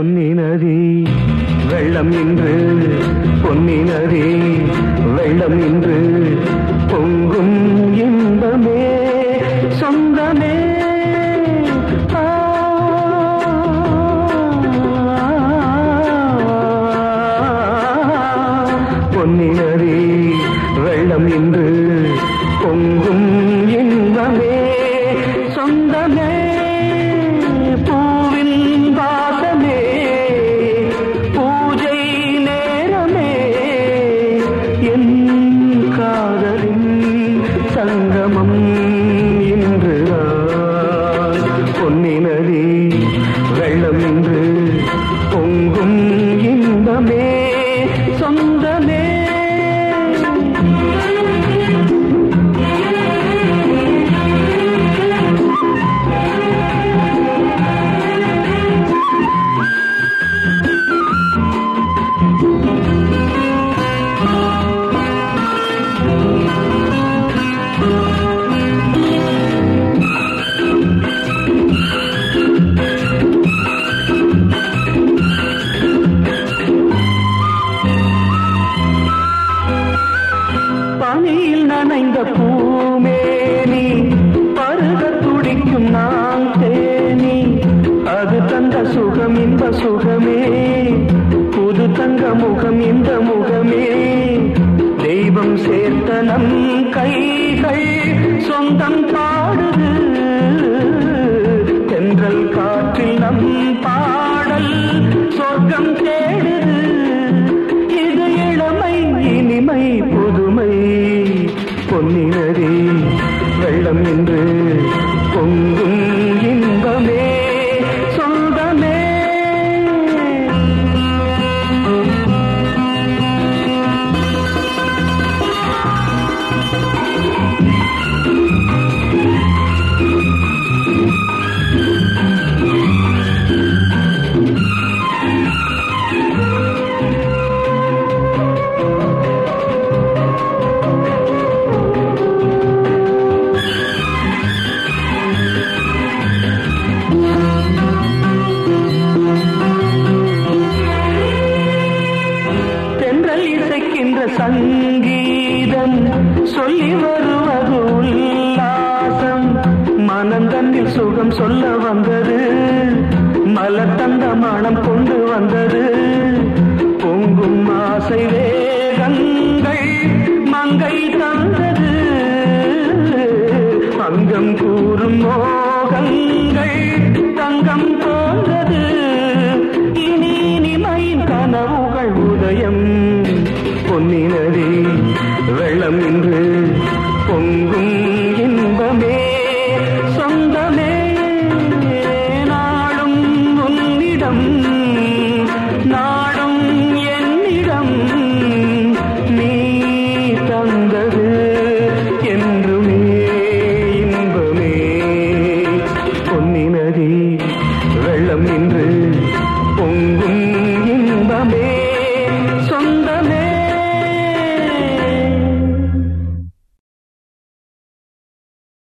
பொன்னினதி வெள்ளம் இன்று பொன்னினதி வெள்ளம் இன்று பொங்கும் இன்பமே சொந்தமே ஆ, பொன்னினதி வெள்ளம் இன்று பொங்கும் இன்பமே சொந்தமே பூவின் வாசமே பூஜை நேரமே என் காதலின் சங்கமம் இன்றுதான் பொன்னினதி வெள்ளம் இன்று பொங்கும் இன்பமே சொந்தமே பனியில் நனைந்த பூமேனி பருக துடிக்கும் நான் தேனி அது தந்த சுகம் இந்த சுகமே புது தங்க முகம் இந்த முகமே தெய்வம் சேர்த்த நம் கைகள் சொந்தம் பாடுது தென்றல் காற்றில் நம் பாடல் சொர்க்கம் தேடுது இது இளமை இனிமை புதுமை பொன்னினதி வெள்ளம் என்று பொங்கும் இன்பமே சொந்தமே தென்றல் இசைக்கின்ற சங்கீதம் சொல்லி வருவது உல்லாசம் மனந்தன்னில் சுகம் சொல்ல வந்தது மலர் தந்த மனம் கொண்டு வந்தது பொங்கும் ஆசை வேகங்கள் மங்கை தந்தது அங்கம் கூறும் மோகங்கள் தங்கம் போன்றது